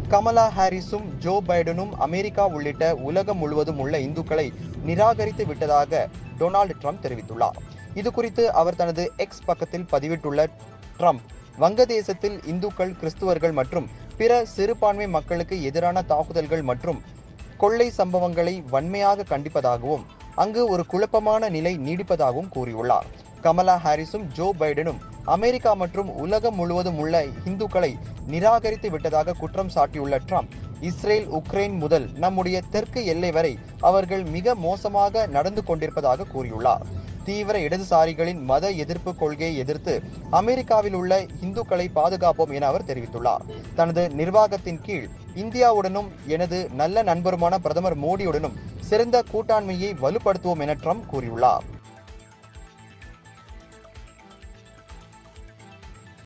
கமலா ஹாரிஸும் ஜோ பைடனும் அமெரிக்கா உள்ளிட்ட உலகம் முழுவதும் உள்ள இந்துக்களை நிராகரித்து விட்டதாக டொனால்டு ட்ரம்ப் தெரிவித்துள்ளார் இது குறித்து அவர் தனது எக்ஸ் பக்கத்தில் பதிவிட்டுள்ள ட்ரம்ப் வங்கதேசத்தில் இந்துக்கள் கிறிஸ்துவர்கள் மற்றும் பிற சிறுபான்மை மக்களுக்கு எதிரான தாக்குதல்கள் மற்றும் கொள்ளை சம்பவங்களை வன்மையாக கண்டிப்பதாகவும் அங்கு ஒரு குழப்பமான நிலை நீடிப்பதாகவும் கூறியுள்ளார் கமலா ஹாரிஸும் ஜோ பைடனும் அமெரிக்கா மற்றும் உலகம் முழுவதும் உள்ள இந்துக்களை நிராகரித்து விட்டதாக குற்றம் சாட்டியுள்ள ட்ரம்ப் இஸ்ரேல் உக்ரைன் முதல் நம்முடைய தெற்கு எல்லை வரை அவர்கள் மிக மோசமாக நடந்து கொண்டிருப்பதாக கூறியுள்ளார் தீவிர இடதுசாரிகளின் மத எதிர்ப்பு கொள்கையை எதிர்த்து அமெரிக்காவில் உள்ள இந்துக்களை பாதுகாப்போம் என அவர் தெரிவித்துள்ளார் தனது நிர்வாகத்தின் கீழ் இந்தியாவுடனும் எனது நல்ல நண்பருமான பிரதமர் மோடியுடனும் சிறந்த கூட்டாண்மையை வலுப்படுத்துவோம் என ட்ரம்ப் கூறியுள்ளார்